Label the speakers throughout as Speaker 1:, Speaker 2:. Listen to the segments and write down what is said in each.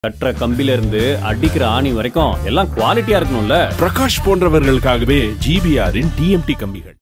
Speaker 1: கட்டுற கம்பில இருந்து அடிக்கிற ஆணி வரைக்கும் எல்லாம் குவாலிட்டியா இருக்கணும்ல
Speaker 2: பிரகாஷ் போன்றவர்களுக்காகவே ஜிபிஆரின் டிஎம்டி கம்பிகள்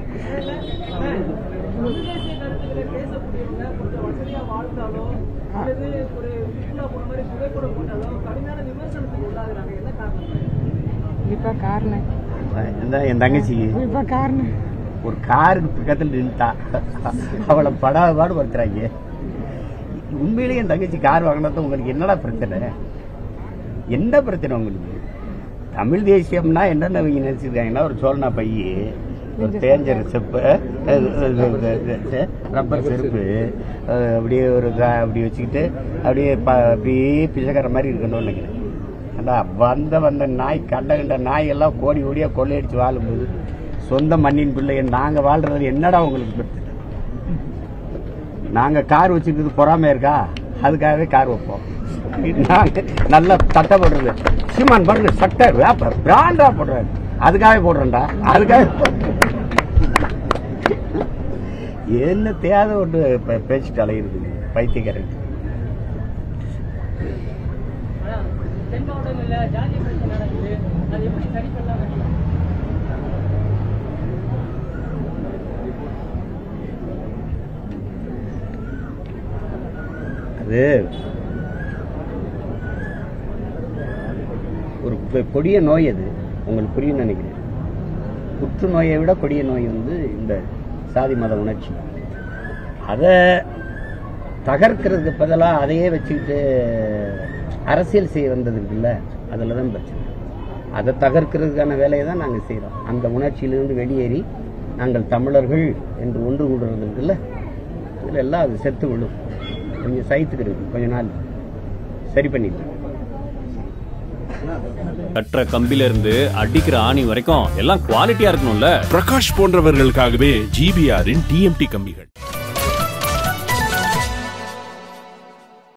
Speaker 3: முதல்தேசிய கருத்துக்களை பேசக்கூடியவங்க கொஞ்சம் வசதியா வாழ்ந்தாலோ அல்லது ஒரு சுற்றுலா போன மாதிரி புகைப்படம் போட்டாலோ கடுமையான விமர்சனத்துக்கு உள்ளாகுறாங்க என்ன காரணம்
Speaker 4: இப்ப காரணம்
Speaker 5: இந்த என் தங்கச்சிக்கு
Speaker 4: இப்ப காரணம்
Speaker 5: ஒரு காருக்கு பக்கத்தில் நின்றுட்டா அவளை படாத பாடு படுத்துறாங்க உண்மையிலேயே என் தங்கச்சி கார் வாங்கினது உங்களுக்கு என்னடா பிரச்சனை என்ன பிரச்சனை உங்களுக்கு தமிழ் தேசியம்னா என்னென்ன இவங்க நினைச்சிருக்காங்கன்னா ஒரு சோழனா பைய ஒரு தேஞ்சர் செப்பு ரப்பர் செருப்பு அஹ், அப்படியே ஒரு கா- அப்படி வச்சுக்கிட்டு அப்படியே ப- அப்படியே பிச்சைக்கார மாதிரி இருக்கணும்னு நினைக்கிறேன் ஏண்டா வந்த வந்த நாய் கண்ட கண்ட நாய் எல்லாம் கோடி கோடியா கொள்ளையடிச்சு வாழும்போது சொந்த மண்ணின் பிள்ளைய நாங்க வாழ்றது என்னடா உங்களுக்கு பிரச்சனை நாங்க கார் வச்சுக்கிறது பொறாம இருக்கா அதுக்காகவே கார் வைப்போம் நாங்க நல்ல சட்டை போடுறது சீமான் போடுறது சட்டை பிராண்டா போடுறாரு அதுக்காக போடுறேன்டா அதுக்காக என்ன தேவை ஒன்று பே- பேசிட்டு அலையிறது பைத்தியக்காரன்
Speaker 3: தென் மாவட்டங்கள்ல ஜாதி பிரச்சனை நடக்குது அது எப்படி சரி பண்ணலாம்
Speaker 5: அது ஒரு கொ- கொடிய நோய் அது உங்களுக்கு புரியும் நினைக்கிறேன் புற்றுநோயை விட கொடிய நோய் வந்து இந்த சாதி மத உணர்ச்சி அதை தகர்க்கிறதுக்கு பதிலாக அதையே வச்சுக்கிட்டு அரசியல் செய்ய வந்தது இருக்குல்ல அதில் தான் பிரச்சனை அதை தகர்க்கிறதுக்கான வேலையை தான் நாங்கள் செய்கிறோம் அந்த உணர்ச்சியிலிருந்து வெளியேறி நாங்கள் தமிழர்கள் என்று ஒன்று கூடுறது இருக்குல்ல இதில் எல்லாம் அது செத்து விழும் கொஞ்சம் சைத்துக்கிறது கொஞ்ச நாள் சரி பண்ணிட்டு
Speaker 1: கட்டுற கம்பில இருந்து அடிக்கிற ஆணி வரைக்கும் எல்லாம் குவாலிட்டியா இருக்கணும்ல
Speaker 2: பிரகாஷ் போன்றவர்களுக்காகவே ஜிபிஆரின் டிஎம்டி கம்பிகள்